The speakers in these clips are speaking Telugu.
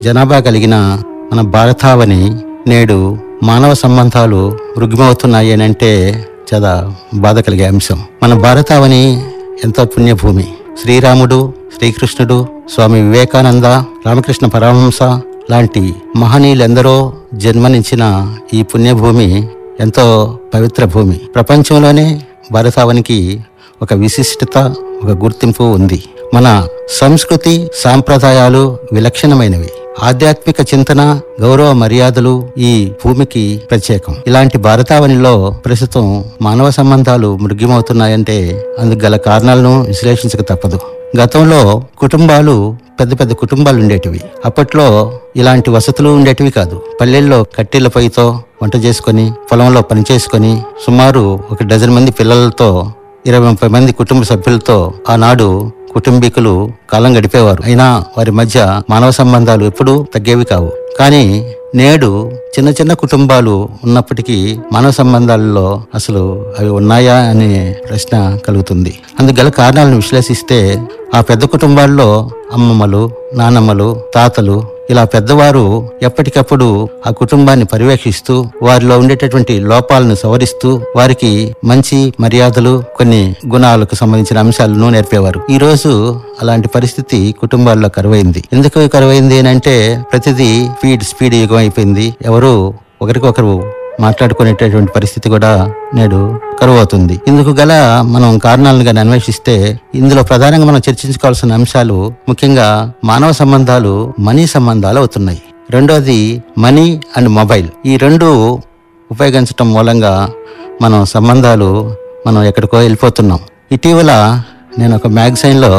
జనాభా కలిగిన మన భారతావని నేడు మానవ సంబంధాలు రుగ్మవుతున్నాయి అని అంటే చాలా బాధ కలిగే అంశం మన భారతావని ఎంతో పుణ్యభూమి శ్రీరాముడు శ్రీకృష్ణుడు స్వామి వివేకానంద రామకృష్ణ పరమహంస లాంటి మహనీయులెందరో జన్మనించిన ఈ పుణ్యభూమి ఎంతో పవిత్ర భూమి ప్రపంచంలోనే భారతావనికి ఒక విశిష్టత ఒక గుర్తింపు ఉంది మన సంస్కృతి సాంప్రదాయాలు విలక్షణమైనవి ఆధ్యాత్మిక చింతన గౌరవ మర్యాదలు ఈ భూమికి ప్రత్యేకం ఇలాంటి భారతావనిలో ప్రస్తుతం మానవ సంబంధాలు మృగ్యమవుతున్నాయంటే అందుకు గల కారణాలను విశ్లేషించక తప్పదు గతంలో కుటుంబాలు పెద్ద పెద్ద కుటుంబాలు ఉండేటివి అప్పట్లో ఇలాంటి వసతులు ఉండేటివి కాదు పల్లెల్లో కట్టెల పొయ్యితో వంట చేసుకొని పొలంలో పని చేసుకొని సుమారు ఒక డజన్ మంది పిల్లలతో ఇరవై ముప్పై మంది కుటుంబ సభ్యులతో ఆనాడు కుటుంబీకులు కాలం గడిపేవారు అయినా వారి మధ్య మానవ సంబంధాలు ఎప్పుడూ తగ్గేవి కావు కానీ నేడు చిన్న చిన్న కుటుంబాలు ఉన్నప్పటికీ మానవ సంబంధాలలో అసలు అవి ఉన్నాయా అనే ప్రశ్న కలుగుతుంది అందుకు గల కారణాలను విశ్లేషిస్తే ఆ పెద్ద కుటుంబాల్లో అమ్మమ్మలు నానమ్మలు తాతలు ఇలా పెద్దవారు ఎప్పటికప్పుడు ఆ కుటుంబాన్ని పర్యవేక్షిస్తూ వారిలో ఉండేటటువంటి లోపాలను సవరిస్తూ వారికి మంచి మర్యాదలు కొన్ని గుణాలకు సంబంధించిన అంశాలను నేర్పేవారు ఈ రోజు అలాంటి పరిస్థితి కుటుంబాల్లో కరువైంది ఎందుకు కరువైంది అని అంటే ప్రతిదీ స్పీడ్ స్పీడ్ యుగం అయిపోయింది ఎవరు ఒకరికొకరు మాట్లాడుకునేటటువంటి పరిస్థితి కూడా నేడు కరువు అవుతుంది ఇందుకు గల మనం కారణాలను కానీ అన్వేషిస్తే ఇందులో ప్రధానంగా మనం చర్చించుకోవాల్సిన అంశాలు ముఖ్యంగా మానవ సంబంధాలు మనీ సంబంధాలు అవుతున్నాయి రెండోది మనీ అండ్ మొబైల్ ఈ రెండు ఉపయోగించటం మూలంగా మనం సంబంధాలు మనం ఎక్కడికో వెళ్ళిపోతున్నాం ఇటీవల నేను ఒక మ్యాగజైన్లో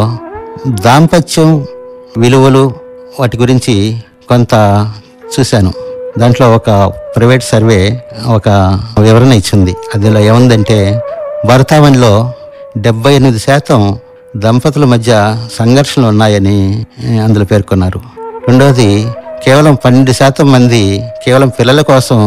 దాంపత్యం విలువలు వాటి గురించి కొంత చూశాను దాంట్లో ఒక ప్రైవేట్ సర్వే ఒక వివరణ ఇచ్చింది అందులో ఏముందంటే భరతావనిలో డెబ్బై ఎనిమిది శాతం దంపతుల మధ్య సంఘర్షణలు ఉన్నాయని ఏ, అందులో పేర్కొన్నారు రెండవది కేవలం పన్నెండు శాతం మంది కేవలం పిల్లల కోసం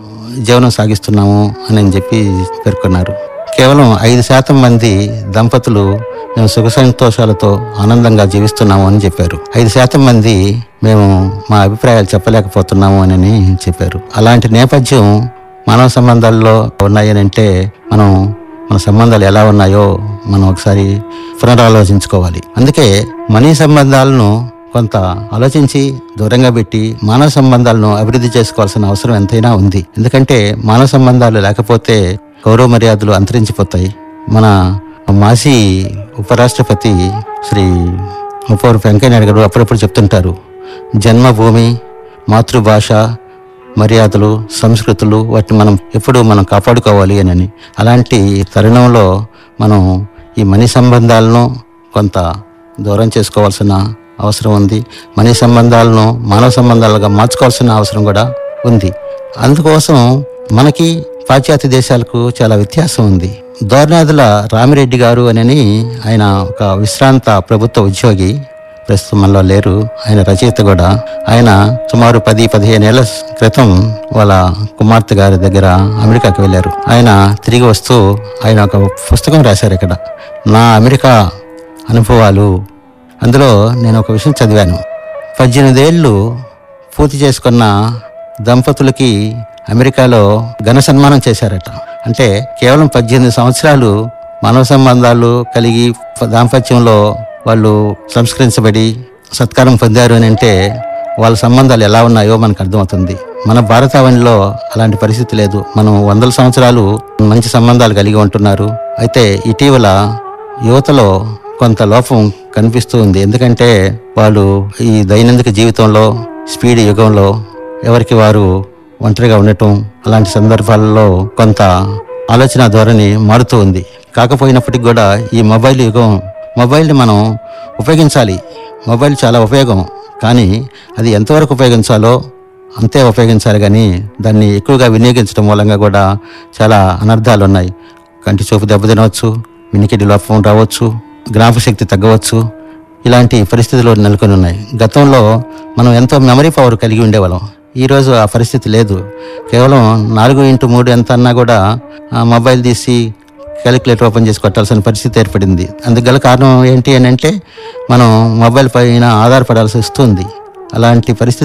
జీవనం సాగిస్తున్నాము అని చెప్పి పేర్కొన్నారు కేవలం ఐదు శాతం మంది దంపతులు మేము సుఖ సంతోషాలతో ఆనందంగా జీవిస్తున్నాము అని చెప్పారు ఐదు శాతం మంది మేము మా అభిప్రాయాలు చెప్పలేకపోతున్నాము అని చెప్పారు అలాంటి నేపథ్యం మానవ సంబంధాల్లో ఉన్నాయని అంటే మనం మన సంబంధాలు ఎలా ఉన్నాయో మనం ఒకసారి పునరాలోచించుకోవాలి అందుకే మనీ సంబంధాలను కొంత ఆలోచించి దూరంగా పెట్టి మానవ సంబంధాలను అభివృద్ధి చేసుకోవాల్సిన అవసరం ఎంతైనా ఉంది ఎందుకంటే మానవ సంబంధాలు లేకపోతే గౌరవ మర్యాదలు అంతరించిపోతాయి మన మాజీ ఉపరాష్ట్రపతి శ్రీ ముప్పవరు వెంకయ్యనాయుడు గారు అప్పుడప్పుడు చెప్తుంటారు జన్మభూమి మాతృభాష మర్యాదలు సంస్కృతులు వాటిని మనం ఎప్పుడూ మనం కాపాడుకోవాలి అని అలాంటి తరుణంలో మనం ఈ మనీ సంబంధాలను కొంత దూరం చేసుకోవాల్సిన అవసరం ఉంది మనీ సంబంధాలను మానవ సంబంధాలుగా మార్చుకోవాల్సిన అవసరం కూడా ఉంది అందుకోసం మనకి పాశ్చాత్య దేశాలకు చాలా వ్యత్యాసం ఉంది దోర్నాథుల రామిరెడ్డి గారు అని ఆయన ఒక విశ్రాంత ప్రభుత్వ ఉద్యోగి ప్రస్తుతం మనలో లేరు ఆయన రచయిత కూడా ఆయన సుమారు పది పదిహేను ఏళ్ల క్రితం వాళ్ళ కుమార్తె గారి దగ్గర అమెరికాకి వెళ్ళారు ఆయన తిరిగి వస్తూ ఆయన ఒక పుస్తకం రాశారు ఇక్కడ నా అమెరికా అనుభవాలు అందులో నేను ఒక విషయం చదివాను పద్దెనిమిదేళ్ళు పూర్తి చేసుకున్న దంపతులకి అమెరికాలో ఘన సన్మానం చేశారట అంటే కేవలం పద్దెనిమిది సంవత్సరాలు మానవ సంబంధాలు కలిగి దాంపత్యంలో వాళ్ళు సంస్కరించబడి సత్కారం పొందారు అని అంటే వాళ్ళ సంబంధాలు ఎలా ఉన్నాయో మనకు అర్థమవుతుంది మన భారతావనిలో అలాంటి పరిస్థితి లేదు మనం వందల సంవత్సరాలు మంచి సంబంధాలు కలిగి ఉంటున్నారు అయితే ఇటీవల యువతలో కొంత లోపం కనిపిస్తూ ఉంది ఎందుకంటే వాళ్ళు ఈ దైనందిక జీవితంలో స్పీడ్ యుగంలో ఎవరికి వారు ఒంటరిగా ఉండటం అలాంటి సందర్భాలలో కొంత ఆలోచన ధోరణి మారుతూ ఉంది కాకపోయినప్పటికీ కూడా ఈ మొబైల్ యుగం మొబైల్ని మనం ఉపయోగించాలి మొబైల్ చాలా ఉపయోగం కానీ అది ఎంతవరకు ఉపయోగించాలో అంతే ఉపయోగించాలి కానీ దాన్ని ఎక్కువగా వినియోగించడం మూలంగా కూడా చాలా అనర్థాలు ఉన్నాయి కంటి చూపు దెబ్బతినవచ్చు వినికిడి లోపం రావచ్చు జ్ఞాపశక్తి తగ్గవచ్చు ఇలాంటి పరిస్థితులు నెలకొని ఉన్నాయి గతంలో మనం ఎంతో మెమరీ పవర్ కలిగి ఉండేవాళ్ళం ఈరోజు ఆ పరిస్థితి లేదు కేవలం నాలుగు ఇంటూ మూడు ఎంత అన్నా కూడా ఆ మొబైల్ తీసి క్యాలిక్యులేటర్ ఓపెన్ చేసి కొట్టాల్సిన పరిస్థితి ఏర్పడింది అందుకు గల కారణం ఏంటి అని అంటే మనం మొబైల్ పైన ఆధారపడాల్సి వస్తుంది అలాంటి పరిస్థితి